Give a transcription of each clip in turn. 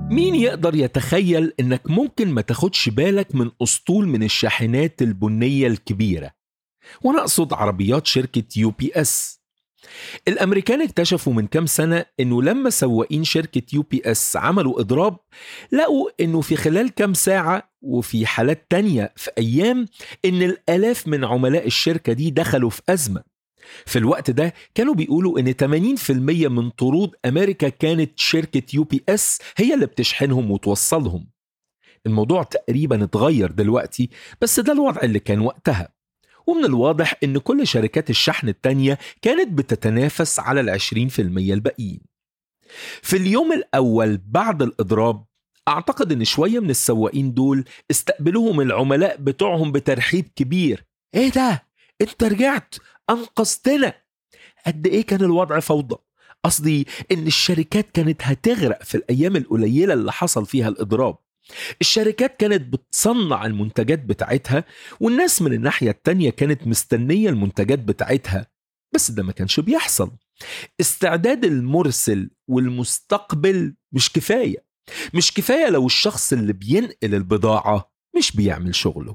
مين يقدر يتخيل انك ممكن ما تاخدش بالك من اسطول من الشاحنات البنية الكبيرة وانا اقصد عربيات شركة يو بي اس الامريكان اكتشفوا من كام سنة انه لما سواقين شركة يو بي اس عملوا اضراب لقوا انه في خلال كام ساعة وفي حالات تانية في ايام ان الالاف من عملاء الشركة دي دخلوا في ازمة في الوقت ده كانوا بيقولوا ان 80% من طرود امريكا كانت شركة يو بي اس هي اللي بتشحنهم وتوصلهم الموضوع تقريبا اتغير دلوقتي بس ده الوضع اللي كان وقتها ومن الواضح ان كل شركات الشحن التانية كانت بتتنافس على العشرين في المية الباقيين في اليوم الأول بعد الإضراب أعتقد إن شوية من السواقين دول استقبلوهم العملاء بتوعهم بترحيب كبير إيه ده؟ أنت رجعت أنقذتنا قد إيه كان الوضع فوضى قصدي إن الشركات كانت هتغرق في الأيام القليلة اللي حصل فيها الإضراب الشركات كانت بتصنع المنتجات بتاعتها والناس من الناحية التانية كانت مستنية المنتجات بتاعتها بس ده ما كانش بيحصل استعداد المرسل والمستقبل مش كفاية مش كفاية لو الشخص اللي بينقل البضاعة مش بيعمل شغله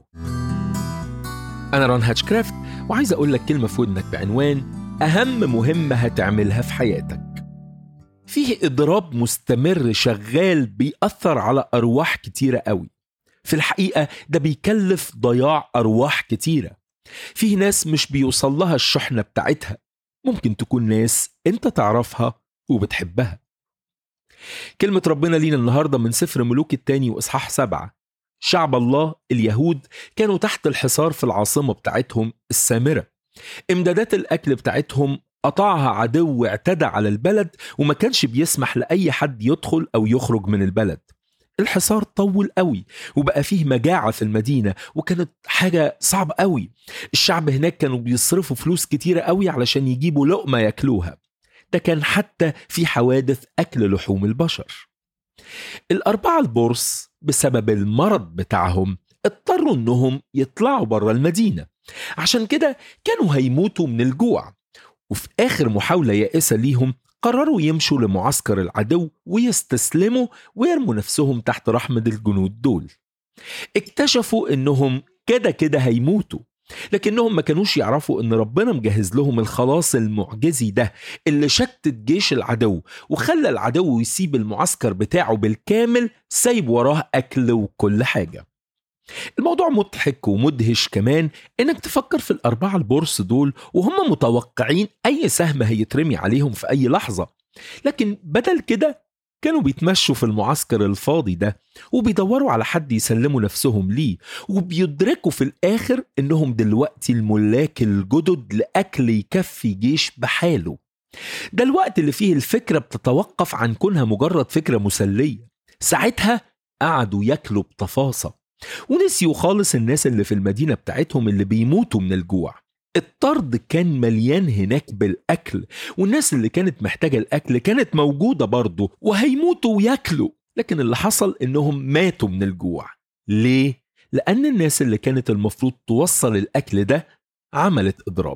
أنا ران هاتشكرافت وعايز أقول لك كلمة في ودنك بعنوان أهم مهمة هتعملها في حياتك فيه إضراب مستمر شغال بيأثر على أرواح كتيرة قوي في الحقيقة ده بيكلف ضياع أرواح كتيرة فيه ناس مش بيوصل لها الشحنة بتاعتها ممكن تكون ناس انت تعرفها وبتحبها كلمة ربنا لينا النهاردة من سفر ملوك التاني وإصحاح سبعة شعب الله اليهود كانوا تحت الحصار في العاصمة بتاعتهم السامرة امدادات الأكل بتاعتهم قطعها عدو اعتدى على البلد وما كانش بيسمح لأي حد يدخل أو يخرج من البلد الحصار طول قوي وبقى فيه مجاعة في المدينة وكانت حاجة صعبة قوي الشعب هناك كانوا بيصرفوا فلوس كتيرة قوي علشان يجيبوا لقمة ياكلوها ده كان حتى في حوادث أكل لحوم البشر الأربعة البورس بسبب المرض بتاعهم اضطروا انهم يطلعوا بره المدينة عشان كده كانوا هيموتوا من الجوع وفي آخر محاولة يائسة ليهم قرروا يمشوا لمعسكر العدو ويستسلموا ويرموا نفسهم تحت رحمة الجنود دول اكتشفوا انهم كده كده هيموتوا لكنهم ما كانوش يعرفوا ان ربنا مجهز لهم الخلاص المعجزي ده اللي شتت جيش العدو وخلى العدو يسيب المعسكر بتاعه بالكامل سايب وراه اكل وكل حاجه الموضوع مضحك ومدهش كمان انك تفكر في الاربعه البورس دول وهم متوقعين اي سهم هيترمي عليهم في اي لحظه لكن بدل كده كانوا بيتمشوا في المعسكر الفاضي ده وبيدوروا على حد يسلموا نفسهم ليه وبيدركوا في الآخر إنهم دلوقتي الملاك الجدد لأكل يكفي جيش بحاله ده الوقت اللي فيه الفكرة بتتوقف عن كونها مجرد فكرة مسلية ساعتها قعدوا ياكلوا بتفاصة ونسيوا خالص الناس اللي في المدينة بتاعتهم اللي بيموتوا من الجوع الطرد كان مليان هناك بالأكل والناس اللي كانت محتاجة الأكل كانت موجودة برضه وهيموتوا وياكلوا لكن اللي حصل إنهم ماتوا من الجوع ليه؟ لأن الناس اللي كانت المفروض توصل الأكل ده عملت إضراب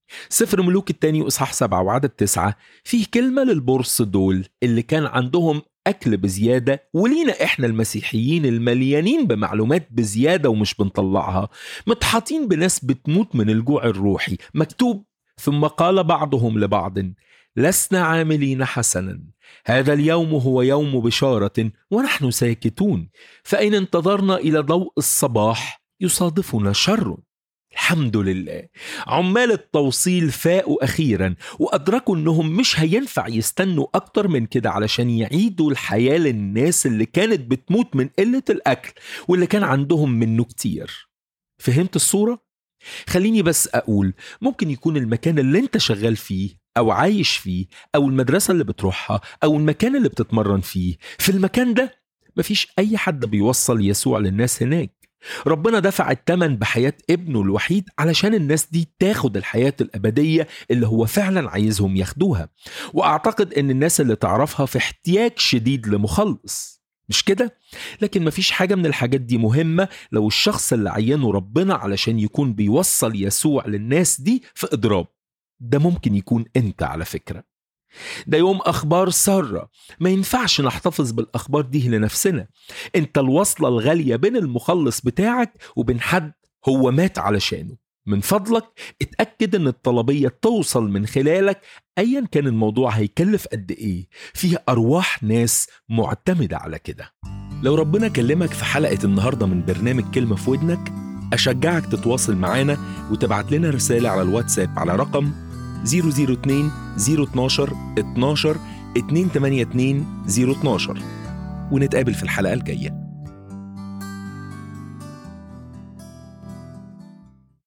سفر ملوك التاني وإصحاح سبعة وعدد تسعة فيه كلمة للبرص دول اللي كان عندهم أكل بزيادة ولينا إحنا المسيحيين المليانين بمعلومات بزيادة ومش بنطلعها متحاطين بناس بتموت من الجوع الروحي مكتوب ثم قال بعضهم لبعض لسنا عاملين حسنا هذا اليوم هو يوم بشارة ونحن ساكتون فإن انتظرنا إلى ضوء الصباح يصادفنا شر الحمد لله عمال التوصيل فاقوا أخيرا وأدركوا أنهم مش هينفع يستنوا أكتر من كده علشان يعيدوا الحياة للناس اللي كانت بتموت من قلة الأكل واللي كان عندهم منه كتير فهمت الصورة؟ خليني بس أقول ممكن يكون المكان اللي انت شغال فيه أو عايش فيه أو المدرسة اللي بتروحها أو المكان اللي بتتمرن فيه في المكان ده مفيش أي حد بيوصل يسوع للناس هناك ربنا دفع الثمن بحياة ابنه الوحيد علشان الناس دي تاخد الحياة الأبدية اللي هو فعلا عايزهم ياخدوها وأعتقد أن الناس اللي تعرفها في احتياج شديد لمخلص مش كده؟ لكن مفيش حاجة من الحاجات دي مهمة لو الشخص اللي عينه ربنا علشان يكون بيوصل يسوع للناس دي في إضراب ده ممكن يكون أنت على فكرة ده يوم أخبار سارة ما ينفعش نحتفظ بالأخبار دي لنفسنا انت الوصلة الغالية بين المخلص بتاعك وبين حد هو مات علشانه من فضلك اتأكد ان الطلبية توصل من خلالك ايا كان الموضوع هيكلف قد ايه فيه ارواح ناس معتمدة على كده لو ربنا كلمك في حلقة النهاردة من برنامج كلمة في ودنك أشجعك تتواصل معانا وتبعت لنا رسالة على الواتساب على رقم 002 012 12 282 012 ونتقابل في الحلقة الجاية